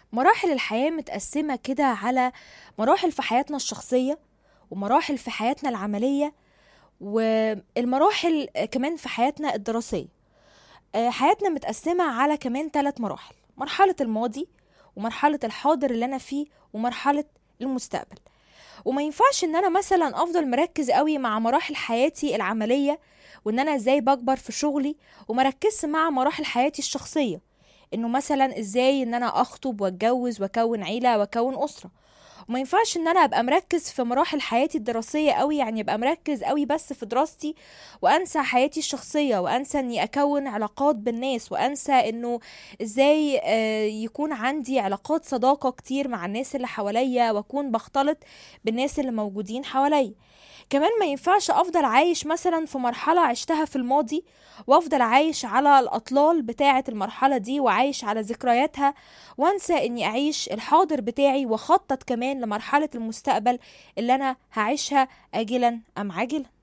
مراحل الحياة متقسمة كده على مراحل في حياتنا الشخصية ومراحل في حياتنا العملية والمراحل كمان في حياتنا الدراسية آه، حياتنا متقسمة على كمان ثلاث مراحل مرحلة الماضي ومرحلة الحاضر اللي أنا فيه ومرحلة المستقبل وما ينفعش ان انا مثلا افضل مركز قوي مع مراحل حياتي العملية وان انا ازاي بكبر في شغلي ومركزش مع مراحل حياتي الشخصية انه مثلا ازاي ان انا اخطب واتجوز واكون عيلة واكون اسرة وما ينفعش ان انا ابقى مركز في مراحل حياتي الدراسية قوي يعني ابقى مركز قوي بس في دراستي وانسى حياتي الشخصية وانسى اني اكون علاقات بالناس وانسى انه ازاي آه، يكون عندي علاقات صداقة كتير مع الناس اللي حواليا واكون بختلط بالناس اللي موجودين حواليا كمان ما ينفعش افضل عايش مثلا في مرحلة عشتها في الماضي وافضل عايش على الاطلال بتاعة المرحلة دي وعايش على ذكرياتها وانسى اني اعيش الحاضر بتاعي واخطط كمان لمرحلة المستقبل اللي انا هعيشها اجلا ام عاجلا